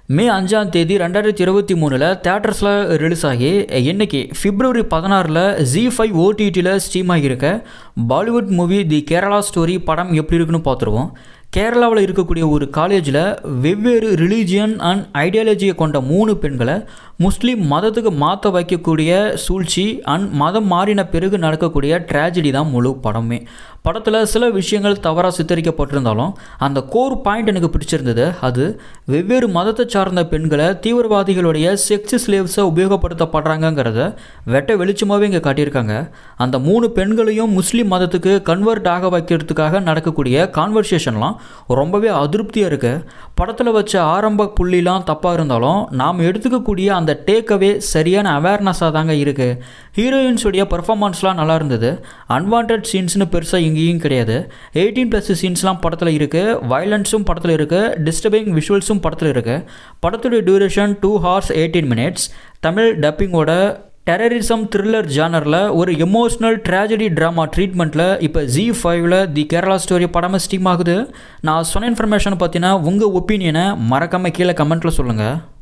மே அஞ்சாம் தேதி ரெண்டாயிரத்தி இருபத்தி மூணில் தேட்டர்ஸில் ரிலீஸ் ஆகி இன்னைக்கு பிப்ரவரி பதினாறில் ஜி ஃபைவ் ஓடிடியில் ஸ்ட்ரீம் ஆகியிருக்க Bollywood movie the Kerala story படம் எப்படி இருக்குன்னு பார்த்துருவோம் கேரளாவில் இருக்கக்கூடிய ஒரு காலேஜில் வெவ்வேறு ரிலீஜியன் அண்ட் ஐடியாலஜியை கொண்ட மூணு பெண்களை முஸ்லீம் மதத்துக்கு மாற்ற வைக்கக்கூடிய சூழ்ச்சி அண்ட் மதம் மாறின பிறகு நடக்கக்கூடிய ட்ராஜடி தான் முழு படமே படத்தில் சில விஷயங்கள் தவறாக சித்தரிக்கப்பட்டிருந்தாலும் அந்த கோர் பாயிண்ட் எனக்கு பிடிச்சிருந்தது அது வெவ்வேறு மதத்தை சார்ந்த பெண்களை தீவிரவாதிகளுடைய செக்ஸ் ஸ்லேவ்ஸை உபயோகப்படுத்தப்படுறாங்கங்கிறத வெட்ட வெளிச்சமாகவே இங்கே காட்டியிருக்காங்க அந்த மூணு பெண்களையும் முஸ்லீம் மதத்துக்கு கன்வெர்ட் ஆக வைக்கிறதுக்காக நடக்கக்கூடிய கான்வர்சேஷன்லாம் ரொம்பவே அதிருப்தியாக இருக்குது படத்தில் வச்ச ஆரம்ப புள்ளிலாம் தப்பாக இருந்தாலும் நாம் எடுத்துக்கக்கூடிய அந்த டேக்அவே சரியான அவேர்னஸாக தாங்க இருக்குது ஹீரோயின்ஸுடைய பர்ஃபார்மன்ஸ்லாம் நல்லா இருந்தது அன்வான்ட் சீன்ஸ்னு பெருசாக இங்கேயும் கிடையாது எயிட்டீன் ப்ளஸ் சீன்ஸ்லாம் படத்தில் இருக்குது வயலன்ஸும் படத்தில் இருக்குது டிஸ்டர்பிங் விஷுவல்ஸும் படத்தில் இருக்குது படத்துடைய duration two hours eighteen minutes Tamil டப்பிங்கோட டெரரிசம் த்ரில்லர் ஜானரில் ஒரு எமோஷ்னல் ட்ராஜடி ட்ராமா ட்ரீட்மெண்ட்டில் இப்போ ஜி ஃபைவ்ல தி கேரளா ஸ்டோரி படமாக ஸ்டீம் ஆகுது நான் சொன்ன இன்ஃபர்மேஷன் பார்த்தீங்கன்னா உங்கள் ஒப்பீனியனை மறக்காமல் கீழே கமெண்ட்டில் சொல்லுங்கள்